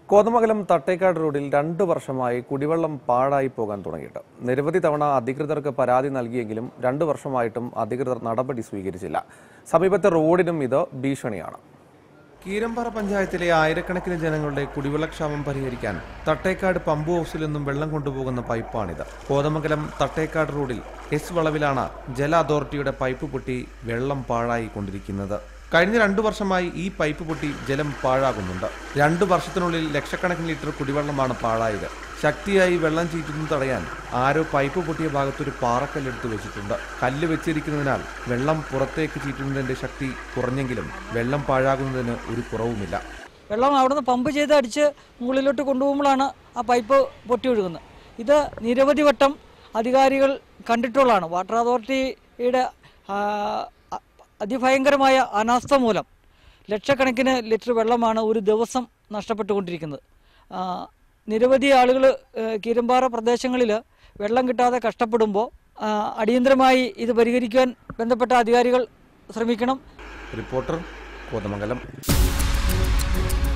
കോതമംഗലം തട്ടേക്കാട് റോഡിൽ രണ്ടു വർഷമായി കുടിവെള്ളം പാഴായി പോകാൻ തുടങ്ങിയിട്ട് നിരവധി തവണ അധികൃതർക്ക് പരാതി നൽകിയെങ്കിലും രണ്ടു വർഷമായിട്ടും അധികൃതർ നടപടി സ്വീകരിച്ചില്ല സമീപത്തെ റോഡിനും ഇത് ഭീഷണിയാണ് കീരമ്പാറ പഞ്ചായത്തിലെ ആയിരക്കണക്കിന് ജനങ്ങളുടെ കുടിവെള്ളക്ഷാമം പരിഹരിക്കാൻ തട്ടേക്കാട് പമ്പ് ഹൗസിൽ നിന്നും വെള്ളം കൊണ്ടുപോകുന്ന പൈപ്പാണിത് കോതമംഗലം തട്ടേക്കാട് റോഡിൽ എസ് വളവിലാണ് ജല അതോറിറ്റിയുടെ പൈപ്പ് പൊട്ടി വെള്ളം പാഴായി കൊണ്ടിരിക്കുന്നത് കഴിഞ്ഞ രണ്ടു വർഷമായി ഈ പൈപ്പ് പൊട്ടി ജലം പാഴാകുന്നുണ്ട് രണ്ടു വർഷത്തിനുള്ളിൽ ലക്ഷക്കണക്കിന് ലിറ്റർ കുടിവെള്ളമാണ് പാഴായത് ശക്തിയായി വെള്ളം ചീറ്റുന്നത് തടയാൻ ആരോ പൈപ്പ് പൊട്ടിയ ഭാഗത്തൊരു പാറക്കല്ലെടുത്ത് വെച്ചിട്ടുണ്ട് കല്ല് വെച്ചിരിക്കുന്നതിനാൽ വെള്ളം പുറത്തേക്ക് ചീറ്റുന്നതിന്റെ ശക്തി കുറഞ്ഞെങ്കിലും വെള്ളം പാഴാകുന്നതിന് ഒരു കുറവുമില്ല വെള്ളം അവിടുന്ന് പമ്പ് ചെയ്ത് അടിച്ച് മുകളിലോട്ട് കൊണ്ടുപോകുമ്പോഴാണ് ആ പൈപ്പ് പൊട്ടി ഒഴുകുന്നത് ഇത് നിരവധി വട്ടം അധികാരികൾ കണ്ടിട്ടുള്ളതാണ് വാട്ടർ അതോറിറ്റിയുടെ ആ, അ- അതിഭയങ്കരമായ അനാസ്ഥ മൂലം ലക്ഷക്കണക്കിന് ലിറ്റർ വെള്ളമാണ് ഒരു ദിവസം നഷ്ടപ്പെട്ടുകൊണ്ടിരിക്കുന്നത് ആ, നിരവധി ആളുകൾ കീരമ്പാറ പ്രദേശങ്ങളിൽ വെള്ളം കിട്ടാതെ കഷ്ടപ്പെടുമ്പോൾ ആ, അടിയന്തരമായി ഇത് പരിഹരിക്കുവാൻ ബന്ധപ്പെട്ട അധികാരികൾ ശ്രമിക്കണം റിപ്പോർട്ടർ കോതമംഗലം